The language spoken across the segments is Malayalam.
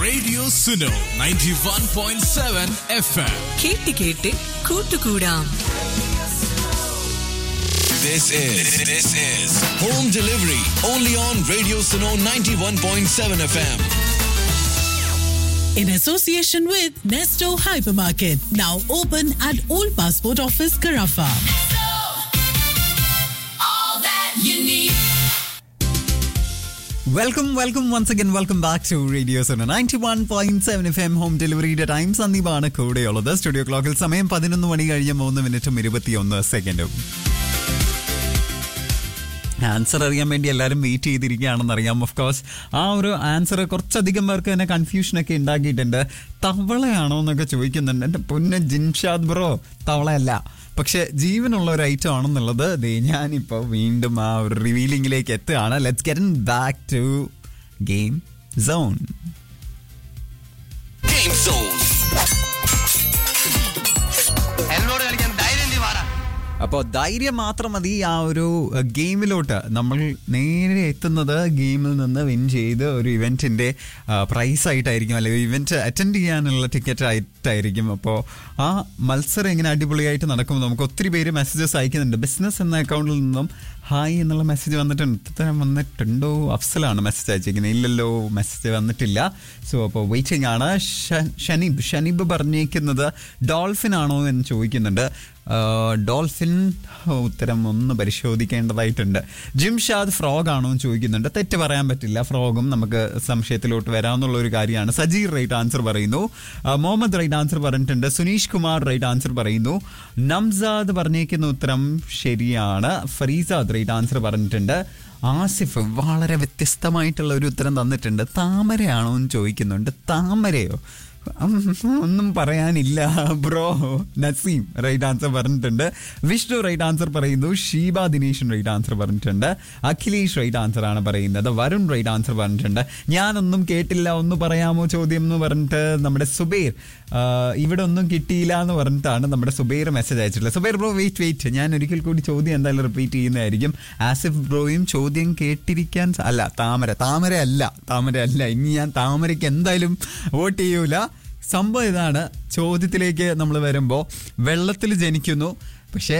Radio Suno 91.7 FM. കേട്ട് കേട്ട് കൂട്ടുകൂടാം This is this is home delivery only on Radio Suno 91.7 FM. in association with Nesto Hypermarket, now open at Old Passport Office, Carafa. Welcome welcome once again welcome back to radio zone ninety one point seven F M home ഡെലിവറിയുടെ ടൈം സന്ദീപാണ് കൂടെയുള്ളത് സ്റ്റുഡിയോ ക്ലോക്കിൽ സമയം പതിനൊന്ന് മണി കഴിഞ്ഞ് മൂന്ന് മിനിറ്റും ഇരുപത്തിയൊന്ന് സെക്കൻഡും ആൻസർ അറിയാൻ വേണ്ടി എല്ലാവരും വെയിറ്റ് ചെയ്തിരിക്കുകയാണെന്ന് അറിയാം ഓഫ് കോഴ്സ് ആ ഒരു ആൻസർ കുറച്ചധികം പേർക്ക് തന്നെ കൺഫ്യൂഷനൊക്കെ ഉണ്ടാക്കിയിട്ടുണ്ട് തവളയാണോ എന്നൊക്കെ ചോദിക്കുന്നുണ്ട് എൻ്റെ പൊന്ന് ജിൻഷാദ് ബ്രോ തവളയല്ല പക്ഷെ ജീവനുള്ള ഒരു ഐറ്റം ആണെന്നുള്ളത് ദേ ഞാനിപ്പോൾ വീണ്ടും ആ ഒരു റിവീലിംഗിലേക്ക് എത്തുകയാണ് let's get back to game zone Game Zone. എന്നോട് കളിക്കാൻ ധൈര്യം നീ വാടാ അപ്പോൾ ധൈര്യം മാത്രം മതി ആ ഒരു അഹ്, ഗെയിമിലോട്ട് നമ്മൾ നേരെ എത്തുന്നത് ഗെയിമിൽ നിന്ന് വിൻ ചെയ്ത് ഒരു ഇവൻറ്റിൻ്റെ പ്രൈസ് ആയിട്ടായിരിക്കും അല്ലെങ്കിൽ ഇവൻറ്റ് അറ്റൻഡ് ചെയ്യാനുള്ള ടിക്കറ്റ് ആയിട്ടായിരിക്കും അപ്പോൾ ആ മത്സരം ഇങ്ങനെ അടിപൊളിയായിട്ട് നടക്കുമ്പോൾ നമുക്ക് ഒത്തിരി പേര് മെസ്സേജസ് അയക്കുന്നുണ്ട് ബിസിനസ് എന്ന അക്കൗണ്ടിൽ നിന്നും ഹായ് എന്നുള്ള മെസ്സേജ് വന്നിട്ടുണ്ട് ഇത്തരം വന്നിട്ടുണ്ടോ അഫ്സലാണ് മെസ്സേജ് അയച്ചിരിക്കുന്നത് ഇല്ലല്ലോ മെസ്സേജ് വന്നിട്ടില്ല സോ അപ്പോൾ വെയിറ്റിംഗ് ആണ് ഷ- ഷനീബ് ഷനീബ് പറഞ്ഞേക്കുന്നത് ഡോൾഫിൻ ആണോ എന്ന് ചോദിക്കുന്നുണ്ട് ആ, ഡോൾഫിൻ ഓ, ഉത്തരം ഒന്ന് പരിശോധിക്കേണ്ടതായിട്ടുണ്ട് ജിംഷാദ് ഫ്രോഗ് ആണോ എന്ന് ചോദിക്കുന്നുണ്ട് തെറ്റ് പറയാൻ പറ്റില്ല ഫ്രോഗും നമുക്ക് സംശയത്തിലോട്ട് വരാമെന്നുള്ള ഒരു കാര്യമാണ് സജീർ റൈറ്റ് ആൻസർ പറയുന്നു ആ, മുഹമ്മദ് റൈറ്റ് ആൻസർ പറഞ്ഞിട്ടുണ്ട് സുനീഷ് കുമാർ റൈറ്റ് ആൻസർ പറയുന്നു നംസാദ് പറഞ്ഞേക്കുന്ന ഉത്തരം ശരിയാണ് ഫരീസാദ് റൈറ്റ് ആൻസർ പറഞ്ഞിട്ടുണ്ട് ആസിഫ് വളരെ വ്യത്യസ്തമായിട്ടുള്ള ഒരു ഉത്തരം തന്നിട്ടുണ്ട് താമരയാണോ എന്ന് ചോദിക്കുന്നുണ്ട് താമരയോ ഉം, ഒന്നും പറയാനില്ല ബ്രോ നസീം റൈറ്റ് ആൻസർ പറഞ്ഞിട്ടുണ്ട് വിഷ്ണു റൈറ്റ് ആൻസർ പറയുന്നു ഷീബ ദിനേശൻ റൈറ്റ് ആൻസർ പറഞ്ഞിട്ടുണ്ട് അഖിലേഷ് റൈറ്റ് ആൻസർ ആണ് പറയുന്നത് വരുൺ റൈറ്റ് ആൻസർ പറഞ്ഞിട്ടുണ്ട് ഞാനൊന്നും കേട്ടില്ല ഒന്ന് പറയാമോ ചോദ്യം എന്ന് പറഞ്ഞിട്ട് നമ്മുടെ സുബൈർ ആ, ഇവിടെ ഒന്നും കിട്ടിയില്ല എന്ന് പറഞ്ഞിട്ടാണ് നമ്മുടെ സുബൈർ മെസ്സേജ് അയച്ചിട്ടുള്ളത് സുബൈർ ബ്രോ വെയിറ്റ് വെയിറ്റ് ഞാൻ ഒരിക്കൽ കൂടി ചോദ്യം എന്തായാലും റിപ്പീറ്റ് ചെയ്യുന്നതായിരിക്കും ആസിഫ് ബ്രോയും ചോദ്യം കേട്ടിരിക്കാൻ സ- അല്ല താമര താമര അല്ല താമര അല്ല ഇനി ഞാൻ താമരയ്ക്ക് എന്തായാലും വോട്ട് ചെയ്യൂല സംഭവം ഇതാണ് ചോദ്യത്തിലേക്ക് നമ്മൾ വരുമ്പോൾ വെള്ളത്തിൽ ജനിക്കുന്നു പക്ഷേ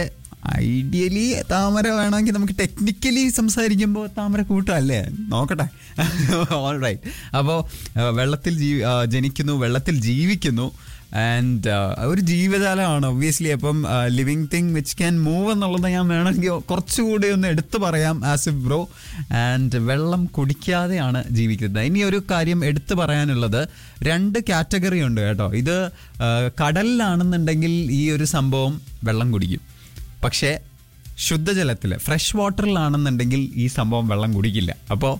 ഐഡിയലി താമര വേണമെങ്കിൽ നമുക്ക് ടെക്നിക്കലി സംസാരിക്കുമ്പോൾ താമര കൂട്ടല്ലേ നോക്കട്ടെ ഓൾ റൈറ്റ് അപ്പോൾ വെള്ളത്തിൽ ജീ ആ, ജനിക്കുന്നു വെള്ളത്തിൽ ജീവിക്കുന്നു ആൻഡ് ഒരു ജീവജാലമാണ് ഒബ്വിയസ്ലി അപ്പം living thing which can move എന്നുള്ളത് ഞാൻ വേണമെങ്കിൽ കുറച്ചുകൂടി ഒന്ന് എടുത്തു പറയാം ആസിഫ് ബ്രോ ആൻഡ് വെള്ളം കുടിക്കാതെയാണ് ജീവിക്കുന്നത് ഇനി ഒരു കാര്യം എടുത്തു പറയാനുള്ളത് രണ്ട് കാറ്റഗറി ഉണ്ട് കേട്ടോ ഇത് ആ, കടലിലാണെന്നുണ്ടെങ്കിൽ ഈ ഒരു സംഭവം വെള്ളം കുടിക്കും പക്ഷേ ശുദ്ധജലത്തിൽ ഫ്രഷ് വാട്ടറിലാണെന്നുണ്ടെങ്കിൽ ഈ സംഭവം വെള്ളം കുടിക്കില്ല അപ്പോൾ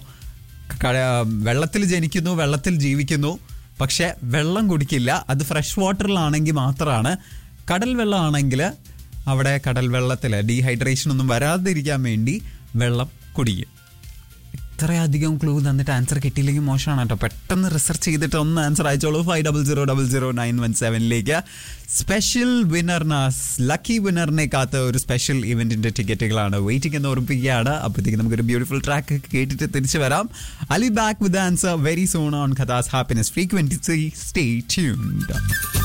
വെള്ളത്തിൽ ജനിക്കുന്നു വെള്ളത്തിൽ ജീവിക്കുന്നു പക്ഷെ വെള്ളം കുടിക്കില്ല അത് ഫ്രഷ് വാട്ടറിലാണെങ്കിൽ മാത്രമാണ് കടൽ വെള്ളമാണെങ്കിൽ അവിടെ കടൽ വെള്ളത്തിൽ ഡീഹൈഡ്രേഷൻ ഒന്നും വരാതിരിക്കാൻ വേണ്ടി വെള്ളം കുടിക്കും ഇത്രയധികം ക്ലൂ തന്നിട്ട് ആൻസർ കിട്ടിയില്ലെങ്കിൽ മോശമാണ് കേട്ടോ പെട്ടെന്ന് റിസർച്ച് ചെയ്തിട്ട് ഒന്ന് ആൻസർ അയച്ചോളൂ five double zero double zero nine one സെവനിലേക്ക് സ്പെഷ്യൽ വിന്നറിന് ലക്കി വിന്നറിനെ കാത്ത ഒരു സ്പെഷ്യൽ ഇവന്റിന്റെ ടിക്കറ്റുകളാണ് വെയിറ്റിംഗ് എന്ന് ഓർമ്മിപ്പിക്കുകയാണ് അപ്പോഴത്തേക്ക് നമുക്കൊരു ബ്യൂട്ടിഫുൾ ട്രാക്ക് കേട്ടിട്ട് തിരിച്ചു വരാം അലി back with answer very zone on ഖതാസ് ഹാപ്പിനെസ് ഫ്രീക്വൻസി സ്റ്റേ ട്യൂൺഡ്